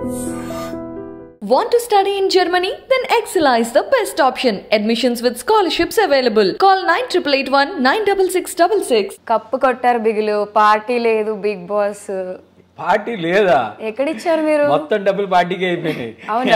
Want to study in Germany? Then Excella is the best option. Admissions with scholarships available. Call 9881 96666. Cup కొట్టారు బిగులు party లేదు big boss party లేదా ఎక్కడిచ్చారు మీరు మొత్తం డబ్బులు పార్టీకి అయిపోయినాయి అవునా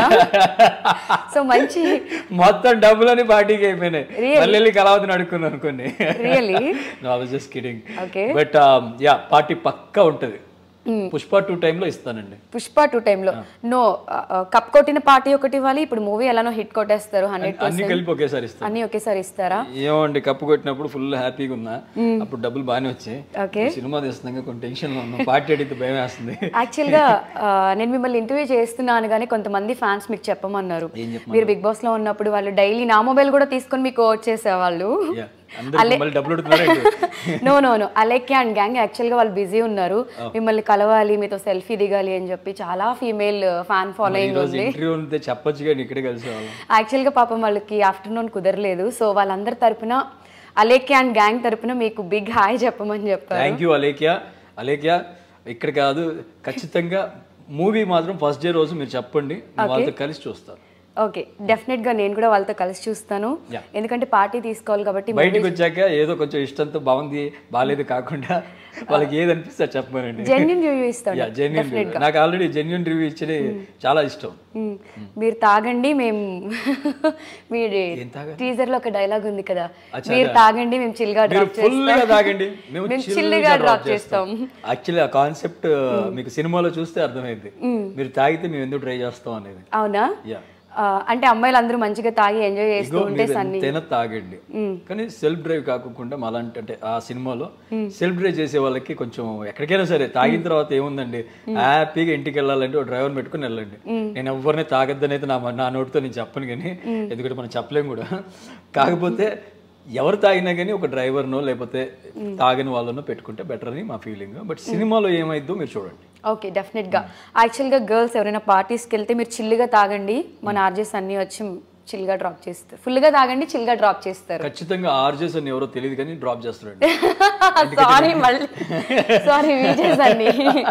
సో మంచి మొత్తం డబ్బులని పార్టీకి అయిపోయినాయి Really? మళ్ళీ వెళ్ళి కలావతిని అడుక్కున్నాను కొన్ని Really? Just kidding Okay. But yeah party పక్కా ఉంటది పుష్ప టూ లో ఇస్తానండి పుష్ప టూ టైంలో నో కప్ కొట్టిన పార్టీ ఒకటి ఇవ్వాలి ఇప్పుడు మూవీ ఎలానో హిట్ కొట్టేస్తారు హండ్రెడ్ అన్ని కలిపి ఒకేసారి ఇస్తాను అన్ని ఒకేసారి ఇస్తారా ఏమండి కప్పు కొట్టినప్పుడు ఫుల్ హ్యాపీగా ఉన్నా అప్పుడు డబ్బులు బాగానే వచ్చాయి Okay. సినిమా తీస్తున్నాక కొన్ని టెన్షన్ లో ఉన్నాం పార్టీ అడిగితే భయం వేస్తుంది యాక్చువల్గా ఆ, నేను మిమ్మల్ని ఇంటర్వ్యూ చేస్తున్నాను కానీ కొంతమంది ఫ్యాన్స్ మీకు చెప్పమన్నారు ఏం చెప్పమన్నారు? మీరు బిగ్ బాస్ లో ఉన్నప్పుడు వాళ్ళు డైలీ నా మొబైల్ కూడా తీసుకొని మీకు ఓట్ చేసేవాళ్ళు Yeah. అందరూ మళ్ళీ డబ్బులు అడుగుతున్నారా no no no Alekhya and gang యాక్చువల్గా వాళ్ళు బిజీ ఉన్నారు మిమ్మల్ని కలవాలి మీతో సెల్ఫీ దిగాలి అని చెప్పి చాలా ఫీమేల్ ఫ్యాన్ ఫాలోయింగ్ ఈరోజు ఉంది ఇంటర్వ్యూ ఉంటే చెప్పొచ్చు కానీ ఇక్కడే కలిసి వాళ్ళం యాక్చువల్గా పాపం వాళ్ళకి ఆఫ్టర్నూన్ కుదరలేదు సో వాళ్ళందరి తరపున అలేఖ్య అండ్ గ్యాంగ్ తరపున మీకు బిగ్ హాయ్ చెప్పమని చెప్పారు థ్యాంక్ యూ అలేఖ్య అలేఖ్య ఇక్కడ కాదు ఖచ్చితంగా మూవీ మాత్రం ఫస్ట్ డే రోజు మీరు చెప్పండి నేను వాళ్ళతో కలిసి చూస్తాను ఓకే డెఫినెట్ గా నేను కూడా వాళ్ళతో కలిసి చూస్తాను Yeah. ఎందుకంటే పార్టీ తీసుకోవాలి కాబట్టి బయటికి వచ్చాక ఏదో కొంచెం ఇష్టంతో బాగుంది బాగాలేదు కాకుండా వాళ్ళకి ఏది అనిపిస్తే అది చెప్పమనండి జెన్యున్ రివ్యూ ఇస్తాను యా జెన్యున్ నాకు ఆల్రెడీ జెన్యున్ రివ్యూ ఇచ్చేది చాలా ఇష్టం మ్మ్. మీరు తాగండి మేము మీరు ఏం తాగాలి? టీజర్ లో ఒక డైలాగ్ ఉంది కదా అచ్చా, మీరు అచ్చా. తాగండి మేము చిల్గా మీరు డ్రాప్ ఫుల్ గా చేస్తాం తాగండి మేము మేము chill చిల్లుగా గా డ్రాప్ చేస్తాం యాక్చువల్లీ ఆ కాన్సెప్ట్ మీకు సినిమాలో చూస్తే అర్థమైంది మీరు తాగితే మేము ఎందుకు ట్రై చేస్తాం అనేది అవునా యా ఆ, అంటే అమ్మాయిలు అందరూ మంచిగా తాగి ఎంజాయ్ చేస్తూ ఇగో ఉంటే మీరు సన్ని ఎంతైనా తాగండి కానీ సెల్ఫ్ డ్రైవ్ కాకుండా మాలాంటి అంటే ఆ సినిమాలో సెల్ఫ్ డ్రైవ్ చేసే వాళ్ళకి కొంచెం ఎక్కడికైనా సరే తాగిన తర్వాత ఏముందండి హ్యాపీగా ఇంటికి వెళ్ళాలంటే ఒక డ్రైవర్ పెట్టుకుని వెళ్ళండి నేను ఎవరిని తాగొద్దని అయితే నా నా నోటితో నేను చెప్పను కానీ ఎందుకంటే మనం చెప్పలేం కూడా కాకపోతే ఎవరు తాగినా కానీ ఒక డ్రైవర్నో లేకపోతే తాగని వాళ్ళనో పెట్టుకుంటే బెటర్ అని మా ఫీలింగ్ బట్ సినిమాలో ఏమైద్దో మీరు చూడండి ఓకే డెఫినెట్ గా యాక్చువల్ గా గర్ల్స్ ఎవరైనా పార్టీస్కి వెళ్తే మీరు చిల్లుగా తాగండి మన ఆర్జెస్ అన్ని వచ్చి చిల్గా డ్రాప్ చేస్తారు ఫుల్ గా తాగండి చిల్గా డ్రాప్ చేస్తారు ఖచ్చితంగా ఆర్జెస్ అని ఎవరో తెలియదు కానీ డ్రాప్ చేస్తారండి సారీ మళ్ళీ సారీ విజయ్ అండి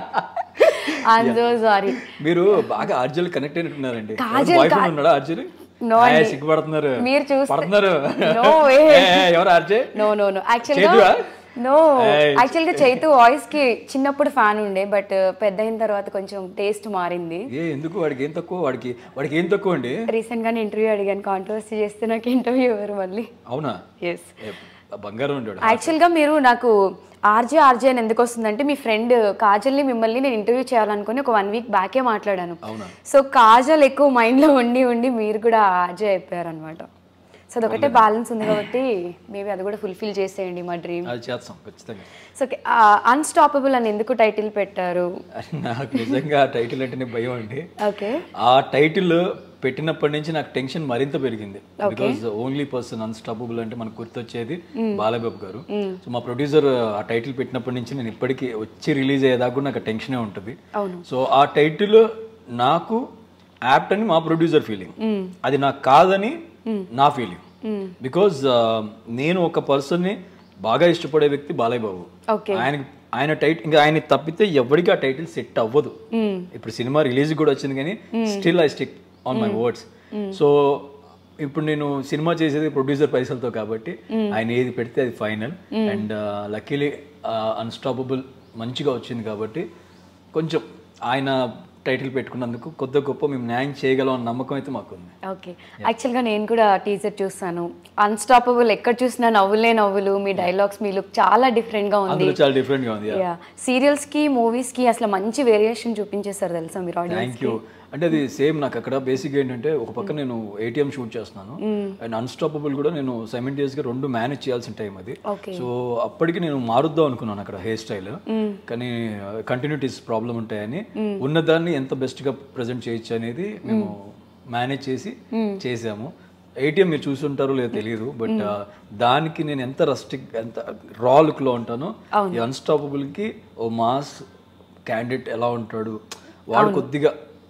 ఐఎమ్ సో సారీ మీరు బాగా ఆర్జల్ కనెక్ట్ అయినట్టున్నారండి కాజల్ బాయ్ ఫ్రెండ్ ఉన్నాడా ఆర్జల్ No అండి. సిగ్గుపడుతున్నారు మీరు చూస్తే- పడుతున్నారు No way. ఏ, ఏ, ఎవరు RJ no no no actual చైతువా? గా నో Hey. యాక్చువల్ గా చైతు వాయిస్ కి చిన్నప్పుడు ఫ్యాన్ ఉండే బట్ పెద్ద అయిన తర్వాత కొంచెం టేస్ట్ మారింది ఏ ఎందుకు వాడికి ఏం తక్కువ వాడికి వాడికి ఏం తక్కువ అండి రీసెంట్ గానే ఇంటర్వ్యూ అడిగాను కాంట్రవర్సీ చేస్తే నాకు ఇంటర్వ్యూ ఎవరు మళ్ళీ అవునా ఎస్ ఏ, బంగారం ఉండేవాడు యాక్చువల్గా మీరు నాకు ఆర్జే ఆర్జే అని ఎందుకు వస్తుందంటే మీ ఫ్రెండ్ కాజల్ని మిమ్మల్ని నేను ఇంటర్వ్యూ చేయాలనుకుని ఒక వన్ వీక్ బ్యాకే మాట్లాడాను అవునా? సో కాజల్ ఎక్కువ మైండ్లో ఉండి ఉండి మీరు కూడా ఆర్జే అయిపోయారు అనమాట సో అదొకటే బ్యాలెన్స్ ఉంది కాబట్టి మేబీ అది కూడా ఫుల్ఫిల్ చేసేయండి మా డ్రీమ్ అది చేస్తాం ఖచ్చితంగా సో అన్స్టాపబుల్ అని ఎందుకు టైటిల్ పెట్టారు నాకు నిజంగా ఆ టైటిల్ అంటేనే భయం అండి ఓకే ఆ టైటిల్ పెట్టినప్పటి నుంచి నాకు టెన్షన్ మరింత పెరిగింది బికాజ్ ఓన్లీ పర్సన్ అన్స్టాపబుల్ అంటే మనకు గుర్తొచ్చేది బాలబాబు గారు సో మా ప్రొడ్యూసర్ ఆ టైటిల్ పెట్టినప్పటి నుంచి నేను ఇప్పటికీ వచ్చి రిలీజ్ అయ్యేదాకా కూడా నాకు టెన్షనే ఉంటుంది అవును. సో ఆ టైటిల్ నాకు యాప్ట్ అని మా ప్రొడ్యూసర్ ఫీలింగ్ అది నాకు కాదని నా ఫీలింగ్ బికాజ్ నేను ఒక పర్సన్ని బాగా ఇష్టపడే వ్యక్తి బాలయ్య బాబు ఓకే ఆయనకి ఆయన టైటిల్ ఇంకా ఆయన తప్పితే ఎవరికి ఆ టైటిల్ సెట్ అవ్వదు ఇప్పుడు సినిమా రిలీజ్ కూడా వచ్చింది కానీ still I stick on my words so ఇప్పుడు నేను సినిమా చేసేది ప్రొడ్యూసర్ పైసలతో కాబట్టి ఆయన ఏది పెడితే అది ఫైనల్ అండ్ లక్కీలీ అన్స్టాపబుల్ మంచిగా వచ్చింది కాబట్టి కొంచెం ఆయన టైటిల్ పెట్టుకున్నందుకు కొద్ది గొప్ప మేము న్యాయం చేయగలం అన్న నమ్మకం అయితే మాకుంది ఓకే యాక్చువల్గా నేను కూడా టీజర్ చూస్తాను అన్స్టాపబుల్ ఎక్కడ చూసినా నవ్వులే నవ్వులు మీ డైలాగ్స్ మీ లుక్ చాలా డిఫరెంట్గా ఉంది అందులో చాలా డిఫరెంట్గా ఉంది యా సీరియల్స్ కి మూవీస్ కి అసలు మంచి వేరియేషన్ చూపించేశారు తెలుసా మీరు ఆడియన్స్ థ్యాంక్ యూ అంటే అది సేమ్ నాకు అక్కడ బేసిక్ ఏంటంటే ఒక పక్క నేను ఏటీఎం షూట్ చేస్తున్నాను అండ్ అన్స్టాపబుల్ కూడా నేను సైమెంటియస్ గా రెండు మేనేజ్ చేయాల్సిన టైం అది ఓకే సో అప్పటికి నేను మారుద్దాం అనుకున్నాను అక్కడ హెయిర్ స్టైల్ కానీ కంటిన్యూటీస్ ప్రాబ్లం ఉంటాయని ఉన్నదాన్ని ఎంత బెస్ట్ గా ప్రజెంట్ చేయొచ్చు అనేది మేము మేనేజ్ చేసి చేసాము ఏటీఎం మీరు చూసుంటారో లేదో తెలియదు బట్ దానికి నేను ఎంత రస్టిక్ ఎంత రా లుక్ లో ఉంటానో ఈ అన్స్టాపబుల్ కి ఓ మాస్ క్యాండిడేట్ ఎలా ఉంటాడు వాడు కొద్దిగా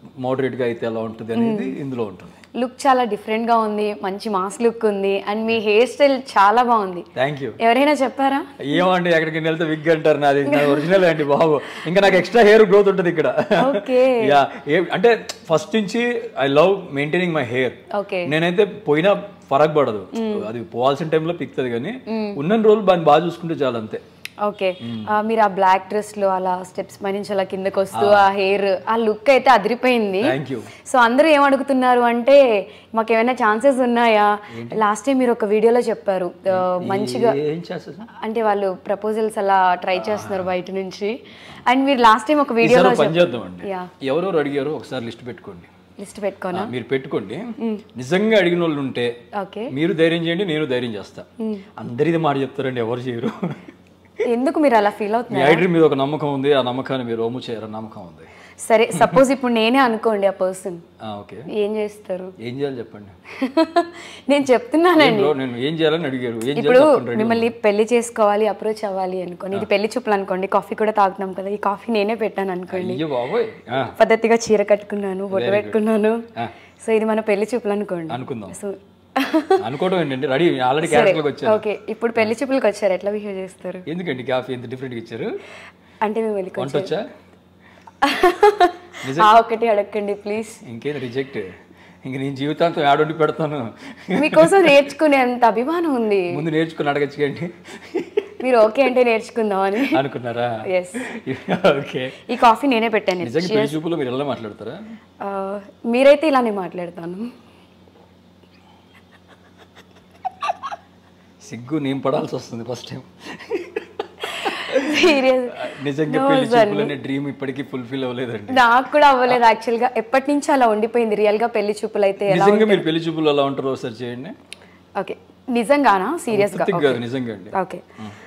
మోడరేట్ గా అయితే ఎలా ఉంటుంది అనేది ఇందులో ఉంటుంది లుక్ చాలా డిఫరెంట్ గా ఉంది మంచి మాస్ లుక్ ఉంది అండ్ మీ హెయిర్ స్టైల్ చాలా బాగుంది థ్యాంక్ యూ ఎవరైనా చెప్పారా ఏమండి ఎక్కడికి వెళ్తే విగ్ అంటారు నాది ఒరిజినల్ అండి బాబు ఇంకా నాకు ఎక్స్ట్రా హెయిర్ గ్రోత్ ఉంటుంది ఇక్కడ ఓకే యా అంటే ఫస్ట్ నుంచి I love maintaining my hair okay నేనైతే పోయినా ఫరక్ పడదు అది పోవాల్సిన టైంలో పిక్తుంది కానీ ఉన్న రోజులు దాన్ని బాగా చూసుకుంటే చాలు అంతే ఓకే మీరు ఆ బ్లాక్ డ్రెస్ లో అలా స్టెప్స్ పై నుంచి అలా కిందకి వస్తూ ఆ హెయిర్ ఆ లుక్ అయితే అదిరిపోయింది థ్యాంక్ యూ సో అందరూ ఏమడుగుతున్నారు అంటే మాకు ఏమైనా ఛాన్సెస్ ఉన్నాయా లాస్ట్ టైం మీరు ఒక వీడియోలో చెప్పారు ఆ, మంచిగా ఏం చేస్తా అంటే వాళ్ళు ప్రపోజల్స్ అలా ట్రై చేస్తున్నారు బయట నుంచి అండ్ మీరు లాస్ట్ టైం ఒక వీడియోలో ఈసారి పని చేద్దామండి యా ఎవరెవరు అడిగారో ఒకసారి లిస్ట్ పెట్టుకోండి లిస్ట్ పెట్టుకోనా ఆ, మీరు పెట్టుకోండి నిజంగా అడిగిన వాళ్ళు ఉంటే ఓకే మీరు ధైర్యం చేయండి నేను ధైర్యం చేస్తా అందరిది మాట చెప్తారండి ఎవరు చేయరు ఎందుకు మీరు అలా ఫీల్ మీ అవుతున్నారు ఐడ్రీ మీద ఒక నమ్మకం ఉంది ఆ నమ్మకాన్ని మీరు ఓము చేయరని నమ్మకం ఉంది సరే సపోజ్ ఇప్పుడు నేనే అనుకోండి ఆ పర్సన్ ఆ, ఓకే ఏం చేస్తారు ఏం చేయాలి చెప్పండి నేను చెప్తున్నానండి బ్రో, నేను ఏం చేయాలని అడిగారు ఏం ఇప్పుడు చేయాలి చెప్పండి మిమ్మల్ని పెళ్లి చేసుకోవాలి అప్రోచ్ అవ్వాలి అనుకోండి ఇది పెళ్లి చూపులు అనుకోండి కాఫీ కూడా తాగుతున్నాం కదా ఈ కాఫీ నేనే పెట్టాను అనుకోండి అయ్యో బాబోయ్ ఆ, పద్ధతిగా చీర కట్టుకున్నాను బొట్టు పెట్టుకున్నాను ఆ. సో ఇది మన పెళ్లి చూపులు అనుకోండి అనుకుందాం సో అనుకోవడం ఏంటండి రెడీ ఆల్రెడీ క్యారెక్టర్కి వచ్చాను ఓకే ఇప్పుడు పెళ్లి చూపులకు వచ్చారు ఎట్లా బిహేవ్ చేస్తారు ఎందుకండి కాఫీ ఎంత డిఫరెంట్గా ఇచ్చారు అంటే మేము వెళ్ళి వంట వచ్చా ఆ ఒకటి అడగండి ప్లీజ్ ఇంకేం రిజెక్ట్ ఇంక నేను జీవితాంతం ఆడొండి పెడతాను మీకోసం నేర్చుకునేంత అభిమానం ఉంది ముందు నేర్చుకుని అడగచ్చుకండి మీరు ఓకే అంటే నేర్చుకుందామని అనుకున్నారా ఎస్ ఓకే ఈ కాఫీ నేనే పెట్టాను నిజంగా పెళ్లి చూపులో మీరు ఎలా మాట్లాడతారా ఆ, మీరైతే ఇలానే మాట్లాడతాను సిగ్గు నేను పడాల్సి వస్తుంది ఫస్ట్ టైం సీరియస్ నిజంగా పెళ్లి చూపులు అనే డ్రీమ్ ఇప్పటికీ ఫుల్ఫిల్ అవ్వలేదండి నాకు కూడా అవ్వలేదు యాక్చువల్ గా ఎప్పటి నుంచి అలా ఉండిపోయింది రియల్ గా పెళ్లి చూపులు అయితే ఎలా నిజంగా మీరు పెళ్లి చూపులు ఎలా ఉంటారో ఒకసారి చేయండి ఓకే నిజంగానా సీరియస్ గా ఉత్తికి కాదు నిజంగా అండి ఓకే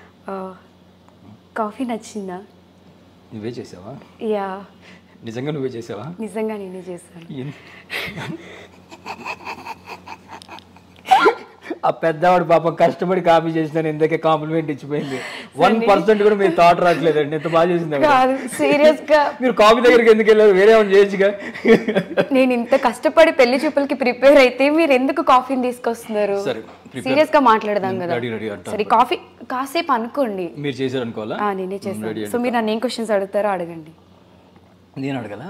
కాఫీ నచ్చిందా నువ్వే చేసావా యా నిజంగా నువ్వే చేసావా నిజంగా నేనే చేశాను ఏం- ఆ పెద్దవాడు పాపం కష్టపడి కాపీ చేసినాను ఇందాకే కాంప్లిమెంట్ ఇచ్చిపోయింది వన్ పర్సెంట్ కూడా మీరు థాట్ రావట్లేదండి ఎంత బాగా చేసింది ఆవిడ. కాదు సీరియస్ గా మీరు కాపీ దగ్గరికి ఎందుకు వెళ్ళారు వేరే ఏమైనా చేయొచ్చుగా నేను ఇంత కష్టపడి పెళ్లి చూపులకి ప్రిపేర్ అయితే మీరు ఎందుకు కాఫీని తీసుకొస్తున్నారు సరే prepare- సీరియస్ గా మాట్లాడదాం కదా రెడీ రెడీ అంటారు సరే కాఫీ కాసేపు అనుకోండి మీరు చేశారు అనుకోవాలా ఆ, నేనే చేస్తాను సో మీరు నన్ను ఏం క్వశ్చన్స్ అడుగుతారో అడగండి నేను అడగలా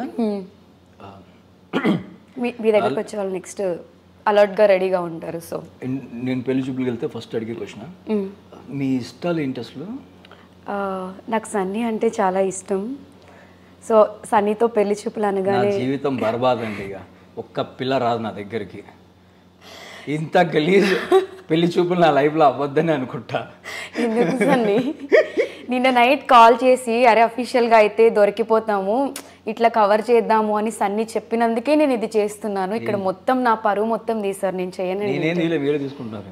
మీ మీ దగ్గరకు వచ్చే వాళ్ళు నెక్స్ట్ అలర్ట్గా రెడీగా ఉంటారు సో నేను పెళ్లి చూపులకు వెళ్తే ఫస్ట్ అడిగే క్వశ్చన్ మీ ఇష్టాలు ఏంటి అసలు నాకు సన్నీ అంటే చాలా ఇష్టం సో సన్నీతో పెళ్లి చూపులు నా అనగానే జీవితం బర్బాదండి ఇక ఒక్క పిల్ల రాదు నా దగ్గరికి ఇంత గలీజ్ పెళ్లి చూపులు నా లైఫ్లో అవ్వద్దని అనుకుంటా ఎందుకు సన్నీ నిన్న నైట్ కాల్ చేసి అరే అఫీషియల్గా అయితే దొరికిపోతాము ఇట్లా కవర్ చేద్దాము అని సన్నీ చెప్పినందుకే నేను ఇది చేస్తున్నాను ఇక్కడ మొత్తం నా పరువు మొత్తం తీసారు నేను చేయను నేనేం తీయలే మీరే తీసుకుంటున్నారు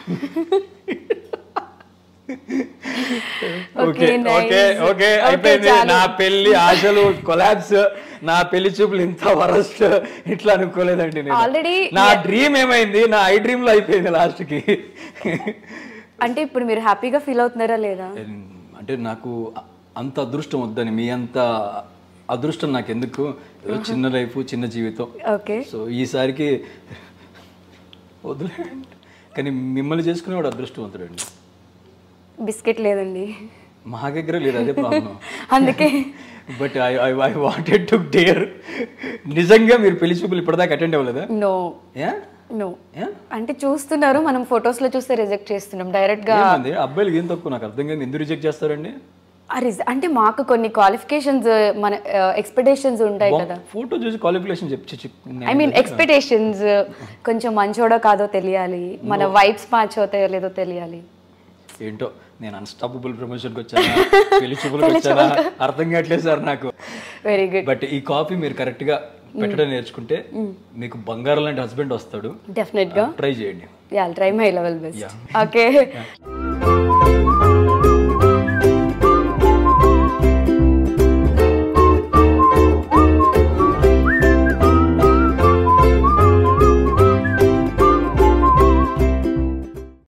okay Okay, nice. Okay okay Okay, అయిపోయింది చాలు. నా పెళ్లి ఆశలు కొలాబ్స్ నా పెళ్లి చూపులు ఇంత వరస్ట్ ఇట్లా అనుకోలేదండి నేను Already నా డ్రీమ్ ఏమైంది నా ఐ డ్రీమ్ లో అయిపోయింది లాస్ట్ కి అంటే ఇప్పుడు మీరు హ్యాపీగా ఫీల్ అవుతున్నారా లేదా అంటే నాకు అ- అంత అదృష్టం వద్దని మీ అంత అదృష్టం నాకు ఎందుకు ఏదో చిన్న లైఫ్ చిన్న జీవితం ఓకే సో ఈసారికి వదిలే కానీ మిమ్మల్ని చేసుకునేవాడు అదృష్టవంతుడండి బిస్కెట్ లేదండి మా దగ్గర లేదు అదే ప్రాబ్లం అందుకే but I I I wanted to dare నిజంగా మీరు పెళ్లి చూపులు ఇప్పటిదాకా అటెండ్ అవ్వలేదా నో యా నో యా అంటే చూస్తున్నారు మనం ఫొటోస్ లో చూస్తే రిజెక్ట్ చేస్తున్నాం డైరెక్ట్ గా ఏమంది అబ్బాయిలకి ఏం తక్కువ నాకు అర్థం కాదు ఎందుకు రిజెక్ట్ చేస్తారండి ఆ రిజ- అంటే మాకు కొన్ని క్వాలిఫికేషన్స్ మన ఎక్స్పెక్టేషన్స్ ఉంటాయి కదా ఫోటో చూసి క్వాలిఫికేషన్ చెప్పి ఐ మీన్ ఎక్స్పెక్టేషన్స్ కొంచెం మంచోడో కాదో తెలియాలి మన వైబ్స్ మ్యాచ్ అవుతాయో లేదో తెలియాలి ఏంటో నేను అన్స్టాపబుల్ ప్రమోషన్కి వచ్చానా పెళ్లి చూపులకు వచ్చానా అర్థం కావట్లేదు సార్ నాకు వెరీ గుడ్ బట్ ఈ కాఫీ మీరు కరెక్ట్ గా పెట్టడం నేర్చుకుంటే మీకు బంగారం లాంటి హస్బెండ్ వస్తాడు డెఫినెట్ గా ట్రై చేయండి yeah try my level best okay